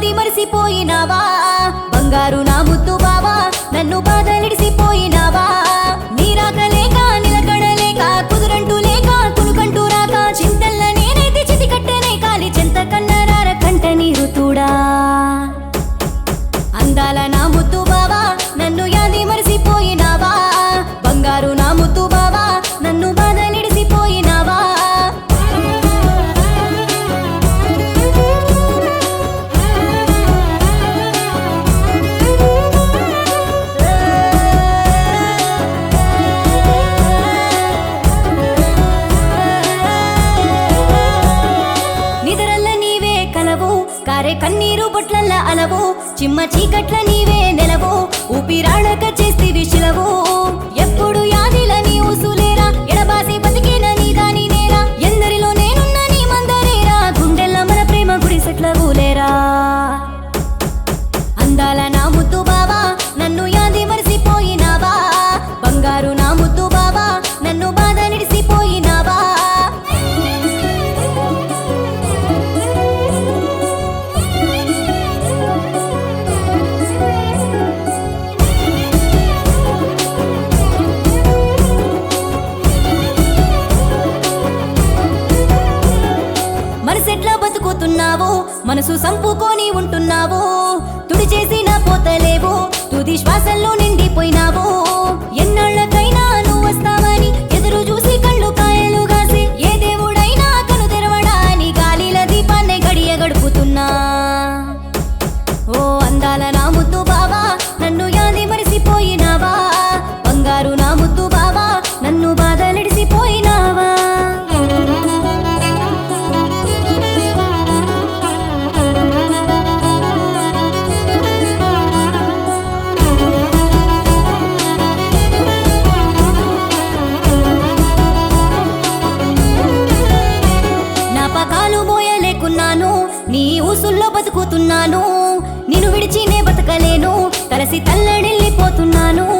యాది మరిసిపోయినావా బంగారు నా ముద్దు బావా నన్ను బాధలిడిసిపోయినావా నీరాకలేక నిలకడలేక కుదురంటూ లేక కునుకంటూ రాక చింతల్ల నేనైతే చితి కట్టనే కాలి చింత కన్నరార కంట నీరు తూడా అందాల నా ముద్దు బావా నన్ను యాది మరిసిపోయినావా బంగారు నా ముద్దు బావా నన్ను బాధలిడిసిపోయినావా నిదరల్ల నీవే కలవు కారే కన్నీరు బొట్లల్ల అలవు చిమ్మ చీకట్ల నీవే నెలవు ఊపిరాడక చేస్తి విషలవు ఎప్పుడు యాదిల నీ ఊసులేరా ఎడబాసి బతికిన నీ దాని నేరా ఎందరిలో నేనున్న నీ మందరేరా గుండెల్ల మన ప్రేమ గుడిసెట్ల ఊలేరా అందాల నా ముద్దు బావా నన్ను యాది మరిసిపోయినావా బంగారు నా ముద్దు బావా నన్ను బాధ నిడిసిపోయినావా మనసెట్లా బతుకుతున్నావు మనసు సంపుకొని ఉంటున్నావు తుడి చేసిన పోతలేవు తుది శ్వాసల్లో నిండిపోయినావు ఎన్నాళ్ళకైనా నువ్వు వస్తావని ఎదురు చూసి కళ్ళు కాయలు గాసి ఏ దేవుడైనా కను తెరవడా అని గాలిల దీపాన్ని గడియ గడుపుతున్నా ఓ అందాల నా ముద్దు బావా నన్ను యాది మరిసిపోయినావా బంగారు నా ముద్దు బావా నన్ను బాధలిడిసిపోయినావా నా పకాలు మోయలేకున్నాను నీ ఊసుల్లో బతుకుతున్నాను నిన్ను విడిచి నే బతకలేను తలసి తల్లడిల్లిపోతున్నాను